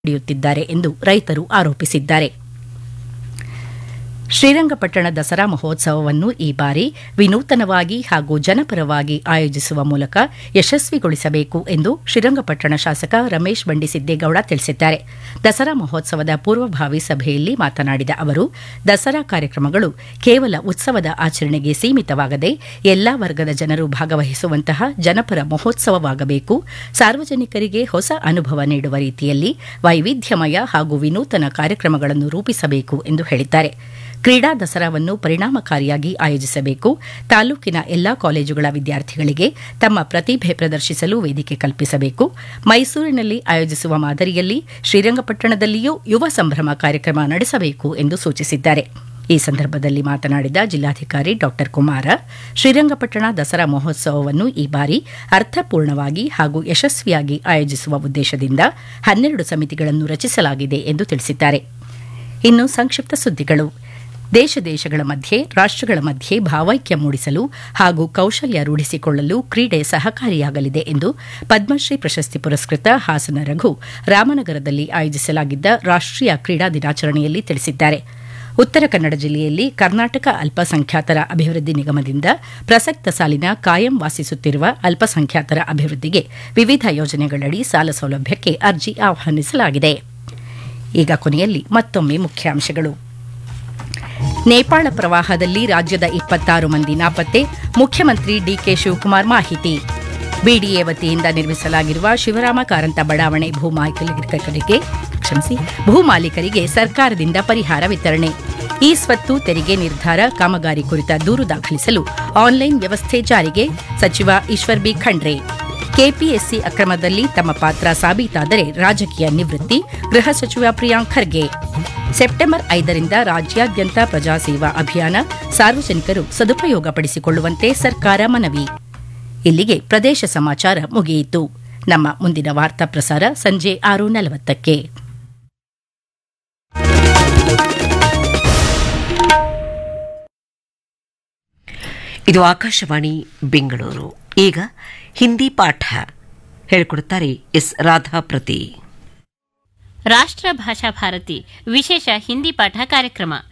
ನಡೆಯುತ್ತಿದ್ದಾರೆ ಎಂದು ರೈತರು ಆರೋಪಿಸಿದ್ದಾರೆ ಶ್ರೀರಂಗಪಟ್ಟಣ ದಸರಾ ಮಹೋತ್ಸವವನ್ನು ಈ ಬಾರಿ ವಿನೂತನವಾಗಿ ಹಾಗೂ ಜನಪರವಾಗಿ ಆಯೋಜಿಸುವ ಮೂಲಕ ಯಶಸ್ವಿಗೊಳಿಸಬೇಕು ಎಂದು ಶ್ರೀರಂಗಪಟ್ಟಣ ಶಾಸಕ ರಮೇಶ್ ಬಂಡಿಸಿದ್ದೇಗೌಡ ತಿಳಿಸಿದ್ದಾರೆ ದಸರಾ ಮಹೋತ್ಸವದ ಪೂರ್ವಭಾವಿ ಸಭೆಯಲ್ಲಿ ಮಾತನಾಡಿದ ಅವರು ದಸರಾ ಕಾರ್ಯಕ್ರಮಗಳು ಕೇವಲ ಉತ್ಸವದ ಆಚರಣೆಗೆ ಸೀಮಿತವಾಗದೆ ಎಲ್ಲಾ ವರ್ಗದ ಜನರು ಭಾಗವಹಿಸುವಂತಹ ಜನಪರ ಮಹೋತ್ಸವವಾಗಬೇಕು ಸಾರ್ವಜನಿಕರಿಗೆ ಹೊಸ ಅನುಭವ ನೀಡುವ ರೀತಿಯಲ್ಲಿ ವೈವಿಧ್ಯಮಯ ಹಾಗೂ ವಿನೂತನ ಕಾರ್ಯಕ್ರಮಗಳನ್ನು ರೂಪಿಸಬೇಕು ಎಂದು ಹೇಳಿದ್ದಾರೆ ಕ್ರೀಡಾ ದಸರಾವನ್ನು ಪರಿಣಾಮಕಾರಿಯಾಗಿ ಆಯೋಜಿಸಬೇಕು ತಾಲೂಕಿನ ಎಲ್ಲಾ ಕಾಲೇಜುಗಳ ವಿದ್ಯಾರ್ಥಿಗಳಿಗೆ ತಮ್ಮ ಪ್ರತಿಭೆ ಪ್ರದರ್ಶಿಸಲು ವೇದಿಕೆ ಕಲ್ಪಿಸಬೇಕು ಮೈಸೂರಿನಲ್ಲಿ ಆಯೋಜಿಸುವ ಮಾದರಿಯಲ್ಲಿ ಶ್ರೀರಂಗಪಟ್ಟಣದಲ್ಲಿಯೂ ಯುವ ಸಂಭ್ರಮ ಕಾರ್ಯಕ್ರಮ ನಡೆಸಬೇಕು ಎಂದು ಸೂಚಿಸಿದ್ದಾರೆ ಈ ಸಂದರ್ಭದಲ್ಲಿ ಮಾತನಾಡಿದ ಜಿಲ್ಲಾಧಿಕಾರಿ ಡಾ ಕುಮಾರ ಶ್ರೀರಂಗಪಟ್ಟಣ ದಸರಾ ಮಹೋತ್ಸವವನ್ನು ಈ ಬಾರಿ ಅರ್ಥಪೂರ್ಣವಾಗಿ ಹಾಗೂ ಯಶಸ್ವಿಯಾಗಿ ಆಯೋಜಿಸುವ ಉದ್ದೇಶದಿಂದ ಹನ್ನೆರಡು ಸಮಿತಿಗಳನ್ನು ರಚಿಸಲಾಗಿದೆ ಎಂದು ತಿಳಿಸಿದ್ದಾರೆ ಇನ್ನು ಸಂಕ್ಷಿಪ್ತ ಸುದ್ದಿಗಳು ದೇಶ ದೇಶಗಳ ಮಧ್ಯೆ ರಾಷ್ಟಗಳ ಮಧ್ಯೆ ಭಾವೈಕ್ಯ ಮೂಡಿಸಲು ಹಾಗೂ ಕೌಶಲ್ಯ ರೂಢಿಸಿಕೊಳ್ಳಲು ಕ್ರೀಡೆ ಸಹಕಾರಿಯಾಗಲಿದೆ ಎಂದು ಪದ್ಮಶ್ರೀ ಪ್ರಶಸ್ತಿ ಪುರಸ್ಕೃತ ಹಾಸನ ರಘು ರಾಮನಗರದಲ್ಲಿ ಆಯೋಜಿಸಲಾಗಿದ್ದ ರಾಷ್ಟೀಯ ಕ್ರೀಡಾ ದಿನಾಚರಣೆಯಲ್ಲಿ ತಿಳಿಸಿದ್ದಾರೆ ಉತ್ತರ ಕನ್ನಡ ಜಿಲ್ಲೆಯಲ್ಲಿ ಕರ್ನಾಟಕ ಅಲ್ಪಸಂಖ್ಯಾತರ ಅಭಿವೃದ್ಧಿ ನಿಗಮದಿಂದ ಪ್ರಸಕ್ತ ಸಾಲಿನ ಕಾಯಂ ವಾಸಿಸುತ್ತಿರುವ ಅಲ್ಪಸಂಖ್ಯಾತರ ಅಭಿವೃದ್ಧಿಗೆ ವಿವಿಧ ಯೋಜನೆಗಳಡಿ ಸಾಲ ಸೌಲಭ್ಯಕ್ಕೆ ಅರ್ಜಿ ಆಹ್ವಾನಿಸಲಾಗಿದೆ ಈಗ ಕೊನೆಯಲ್ಲಿ ಮತ್ತೊಮ್ಮೆ ಮುಖ್ಯಾಂಶಗಳು ನೇಪಾಳ ಪ್ರವಾಹದಲ್ಲಿ ರಾಜ್ಯದ ಇಪ್ಪತ್ತಾರು ಮಂದಿ ನಾಪತ್ತೆ ಮುಖ್ಯಮಂತ್ರಿ ಡಿಕೆ ಶಿವಕುಮಾರ್ ಮಾಹಿತಿ ಬಿಡಿಎ ವತಿಯಿಂದ ನಿರ್ಮಿಸಲಾಗಿರುವ ಶಿವರಾಮ ಕಾರಂತ ಬಡಾವಣೆ ಭೂಮಾಲೀಕರಿಗೆ ಕ್ಷಮಿಸಿ ಭೂಮಾಲೀಕರಿಗೆ ಸರ್ಕಾರದಿಂದ ಪರಿಹಾರ ವಿತರಣೆ ಈ ಸ್ವತ್ತು ತೆರಿಗೆ ನಿರ್ಧಾರ ಕಾಮಗಾರಿ ಕುರಿತ ದೂರು ದಾಖಲಿಸಲು ಆನ್ಲೈನ್ ವ್ಯವಸ್ಥೆ ಜಾರಿಗೆ ಸಚಿವ ಈಶ್ವರ್ ಬಿ ಖಂಡ್ರೆ ಕೆಪಿಎಸ್ಸಿ ಅಕ್ರಮದಲ್ಲಿ ತಮ್ಮ ಪಾತ್ರ ಸಾಬೀತಾದರೆ ರಾಜಕೀಯ ನಿವೃತ್ತಿ ಗೃಹ ಸಚಿವ ಪ್ರಿಯಾಂಕ್ ಖರ್ಗೆ ಸೆಪ್ಟೆಂಬರ್ ಐದರಿಂದ ರಾಜ್ಯಾದ್ಯಂತ ಪ್ರಜಾಸೇವಾ ಅಭಿಯಾನ ಸಾರ್ವಜನಿಕರು ಸದುಪಯೋಗಪಡಿಸಿಕೊಳ್ಳುವಂತೆ ಸರ್ಕಾರ ಮನವಿ ಇಲ್ಲಿಗೆ ಪ್ರದೇಶ ಸಮಾಚಾರ ಮುಗಿಯಿತು ನಮ್ಮ ಮುಂದಿನ ವಾರ್ತಾ ಪ್ರಸಾರ ಸಂಜೆ ಆರು ನಲವತ್ತಕ್ಕೆ ಇದು ಆಕಾಶವಾಣಿ ಬೆಂಗಳೂರು ಈಗ ಹಿಂದಿ ಪಾಠ ಹೇಳಿಕೊಡುತ್ತಾರೆ ಎಸ್ ರಾಧಾಪ್ರತಿ ರಾಷ್ಟ್ರ ಭಾಷಾ ಭಾರತಿ ವಿಶೇಷ ಹಿಂದಿ ಪಾಠ ಕಾರ್ಯಕ್ರಮ